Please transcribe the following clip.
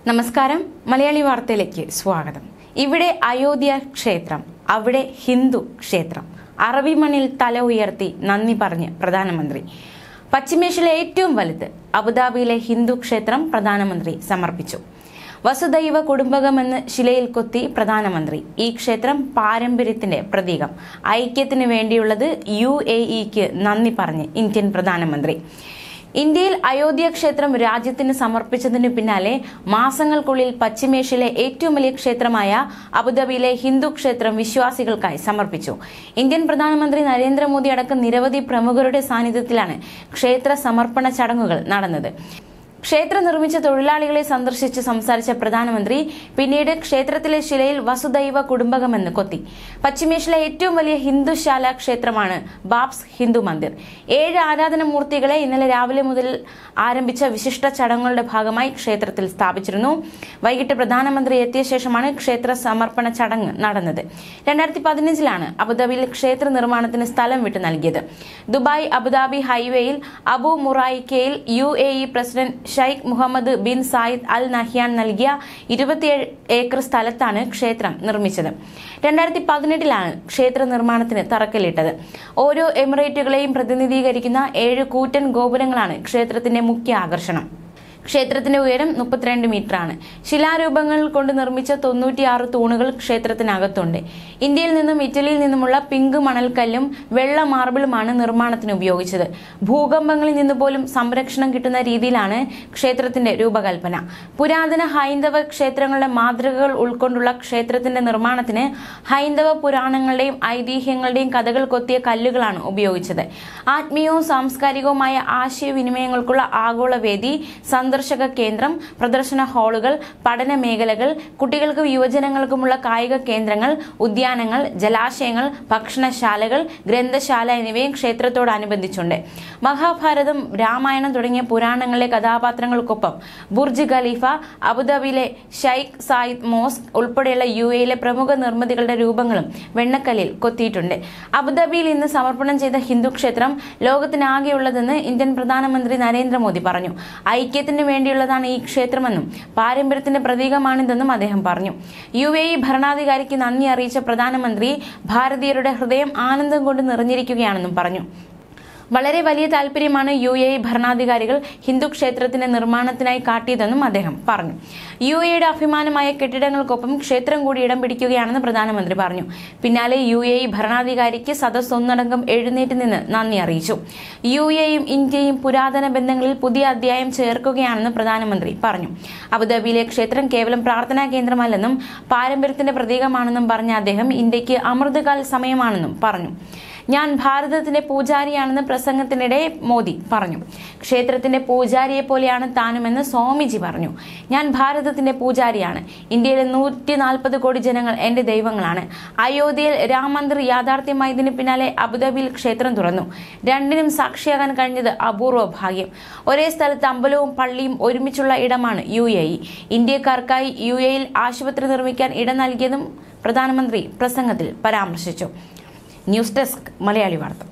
നമസ്കാരം മലയാളി വാർത്തയിലേക്ക് സ്വാഗതം ഇവിടെ അയോധ്യ ക്ഷേത്രം അവിടെ ഹിന്ദു ക്ഷേത്രം അറബി മണ്ണിൽ തല ഉയർത്തി നന്ദി പറഞ്ഞ് പ്രധാനമന്ത്രി പശ്ചിമേഷ്യയിലെ ഏറ്റവും വലുത് അബുദാബിയിലെ ഹിന്ദു ക്ഷേത്രം പ്രധാനമന്ത്രി സമർപ്പിച്ചു വസുദൈവ കുടുംബകമെന്ന് ശിലയിൽ കൊത്തി പ്രധാനമന്ത്രി ഈ ക്ഷേത്രം പാരമ്പര്യത്തിന്റെ പ്രതീകം ഐക്യത്തിന് വേണ്ടിയുള്ളത് യു എ ഇക്ക് നന്ദി പറഞ്ഞ് ഇന്ത്യൻ പ്രധാനമന്ത്രി ഇന്ത്യയിൽ അയോധ്യ ക്ഷേത്രം രാജ്യത്തിന് സമർപ്പിച്ചതിനു പിന്നാലെ മാസങ്ങൾക്കുള്ളിൽ പശ്ചിമേഷ്യയിലെ ഏറ്റവും വലിയ ക്ഷേത്രമായ അബുദാബിയിലെ ഹിന്ദു ക്ഷേത്രം വിശ്വാസികൾക്കായി സമർപ്പിച്ചു ഇന്ത്യൻ പ്രധാനമന്ത്രി നരേന്ദ്രമോദി അടക്കം നിരവധി പ്രമുഖരുടെ സാന്നിധ്യത്തിലാണ് ക്ഷേത്ര സമർപ്പണ ചടങ്ങുകൾ നടന്നത് ക്ഷേത്രം നിർമ്മിച്ച തൊഴിലാളികളെ സന്ദർശിച്ച് സംസാരിച്ച പ്രധാനമന്ത്രി പിന്നീട് ക്ഷേത്രത്തിലെ ശിലയിൽ വസുദൈവ കുടുംബകമെന്ന് കൊത്തി പശ്ചിമേഷ്യയിലെ ഏറ്റവും വലിയ ഹിന്ദുശാല ക്ഷേത്രമാണ് ബാബ്സ് ഹിന്ദു മന്ദിർ ഏഴ് ആരാധന മൂർത്തികളെ ഇന്നലെ രാവിലെ മുതൽ ആരംഭിച്ച വിശിഷ്ട ചടങ്ങുകളുടെ ഭാഗമായി ക്ഷേത്രത്തിൽ സ്ഥാപിച്ചിരുന്നു വൈകിട്ട് പ്രധാനമന്ത്രി എത്തിയ ശേഷമാണ് ക്ഷേത്ര സമർപ്പണ ചടങ്ങ് നടന്നത് രണ്ടായിരത്തി പതിനഞ്ചിലാണ് അബുദാബിയിൽ ക്ഷേത്ര നിർമ്മാണത്തിന് സ്ഥലം വിട്ടു നൽകിയത് ദുബായ് അബുദാബി ഹൈവേയിൽ അബു മുറായിക്കയിൽ U A E president Sheikh Mohamed bin Zayed Al Nahyan നൽകിയ ഇരുപത്തിയേഴ് ഏക്കർ സ്ഥലത്താണ് ക്ഷേത്രം നിർമ്മിച്ചത് രണ്ടായിരത്തി പതിനെട്ടിലാണ് ക്ഷേത്ര നിർമ്മാണത്തിന് തറക്കല്ലിട്ടത് ഓരോ എമിറേറ്റുകളെയും പ്രതിനിധീകരിക്കുന്ന ഏഴ് കൂറ്റൻ ഗോപുരങ്ങളാണ് ക്ഷേത്രത്തിന്റെ മുഖ്യ ആകർഷണം ക്ഷേത്രത്തിന്റെ ഉയരം മുപ്പത്തിരണ്ട് മീറ്ററാണ് ശിലാരൂപങ്ങൾ കൊണ്ട് നിർമ്മിച്ച തൊണ്ണൂറ്റിയാറ് തൂണുകൾ ക്ഷേത്രത്തിനകത്തുണ്ട് ഇന്ത്യയിൽ നിന്നും ഇറ്റലിയിൽ നിന്നുമുള്ള പിങ്ക് മണൽക്കല്ലും വെള്ള മാർബിളുമാണ് നിർമ്മാണത്തിന് ഉപയോഗിച്ചത് ഭൂകമ്പങ്ങളിൽ നിന്ന് പോലും സംരക്ഷണം കിട്ടുന്ന രീതിയിലാണ് ക്ഷേത്രത്തിന്റെ രൂപകൽപ്പന പുരാതന ഹൈന്ദവ ക്ഷേത്രങ്ങളുടെ മാതൃകകൾ ഉൾക്കൊണ്ടുള്ള ക്ഷേത്രത്തിന്റെ നിർമ്മാണത്തിന് ഹൈന്ദവ പുരാണങ്ങളുടെയും ഐതിഹ്യങ്ങളുടെയും കഥകൾ കൊത്തിയ കല്ലുകളാണ് ഉപയോഗിച്ചത് ആത്മീയവും സാംസ്കാരികവുമായ ആശയവിനിമയങ്ങൾക്കുള്ള ആഗോള വേദി സന്ദർശക കേന്ദ്രം പ്രദർശന ഹാളുകൾ പഠന മേഖലകൾ കുട്ടികൾക്കും യുവജനങ്ങൾക്കുമുള്ള കായിക കേന്ദ്രങ്ങൾ ഉദ്യാനങ്ങൾ ജലാശയങ്ങൾ ഭക്ഷണശാലകൾ ഗ്രന്ഥശാല എന്നിവയും ക്ഷേത്രത്തോടനുബന്ധിച്ചുണ്ട് മഹാഭാരതം രാമായണം തുടങ്ങിയ പുരാണങ്ങളിലെ കഥാപാത്രങ്ങൾക്കൊപ്പം ബുർജ് ഖലീഫ അബുദാബിയിലെ ഷൈഖ് സായിദ് മോസ്ക് ഉൾപ്പെടെയുള്ള യു എയിലെ പ്രമുഖ നിർമ്മിതികളുടെ രൂപങ്ങളും വെണ്ണക്കല്ലിൽ കൊത്തിയിട്ടുണ്ട് അബുദാബിയിൽ ഇന്ന് സമർപ്പണം ചെയ്ത ഹിന്ദു ക്ഷേത്രം ലോകത്തിനാകെയുള്ളതെന്ന് ഇന്ത്യൻ പ്രധാനമന്ത്രി നരേന്ദ്രമോദി പറഞ്ഞു ഐക്യത്തിന് വേണ്ടിയുള്ളതാണ് ഈ ക്ഷേത്രമെന്നും പാരമ്പര്യത്തിന്റെ പ്രതീകമാണിതെന്നും അദ്ദേഹം പറഞ്ഞു യു എ ഇ ഭരണാധികാരിക്ക് നന്ദി അറിയിച്ച പ്രധാനമന്ത്രി ഭാരതീയരുടെ ഹൃദയം ആനന്ദം കൊണ്ട് നിറഞ്ഞിരിക്കുകയാണെന്നും പറഞ്ഞു വളരെ വലിയ താല്പര്യമാണ് യു എ ഇ ഭരണാധികാരികൾ ഹിന്ദു ക്ഷേത്രത്തിന്റെ നിർമ്മാണത്തിനായി കാട്ടിയതെന്നും അദ്ദേഹം പറഞ്ഞു യു എയുടെ അഭിമാനമായ കെട്ടിടങ്ങൾക്കൊപ്പം ക്ഷേത്രം കൂടി ഇടം പിടിക്കുകയാണെന്ന് പ്രധാനമന്ത്രി പറഞ്ഞു പിന്നാലെ യു എ ഇ ഭരണാധികാരിക്ക് സദസ് ഒന്നടങ്കം എഴുന്നേറ്റ് നിന്ന് നന്ദി അറിയിച്ചു യു എയും ഇന്ത്യയും പുരാതന ബന്ധങ്ങളിൽ പുതിയ അധ്യായം ചേർക്കുകയാണെന്ന് പ്രധാനമന്ത്രി പറഞ്ഞു അബുദാബിയിലെ ക്ഷേത്രം കേവലം പ്രാർത്ഥനാ കേന്ദ്രമല്ലെന്നും പാരമ്പര്യത്തിന്റെ പ്രതീകമാണെന്നും പറഞ്ഞ അദ്ദേഹം ഇന്ത്യക്ക് അമൃതകാൽ സമയമാണെന്നും പറഞ്ഞു ഞാൻ ഭാരതത്തിന്റെ പൂജാരിയാണെന്ന് പ്രസംഗത്തിനിടെ മോദി പറഞ്ഞു ക്ഷേത്രത്തിന്റെ പൂജാരിയെ പോലെയാണ് താനുമെന്ന് സ്വാമിജി പറഞ്ഞു ഞാൻ ഭാരതത്തിന്റെ പൂജാരിയാണ് ഇന്ത്യയിലെ നൂറ്റി നാൽപ്പത് കോടി ജനങ്ങൾ എന്റെ ദൈവങ്ങളാണ് അയോധ്യയിൽ രാം മന്ദിർ യാഥാർത്ഥ്യമായതിന് പിന്നാലെ അബുദാബിയിൽ ക്ഷേത്രം തുറന്നു രണ്ടിനും സാക്ഷിയാകാൻ കഴിഞ്ഞത് അപൂർവ ഭാഗ്യം ഒരേ സ്ഥലത്ത് അമ്പലവും പള്ളിയും ഒരുമിച്ചുള്ള ഇടമാണ് യു എ ഇ ഇന്ത്യക്കാർക്കായി യു എയിൽ ആശുപത്രി നിർമ്മിക്കാൻ ഇടം നൽകിയതും പ്രധാനമന്ത്രി പ്രസംഗത്തിൽ പരാമർശിച്ചു ന്യൂസ് ഡെസ്ക് മലയാളി വാർത്ത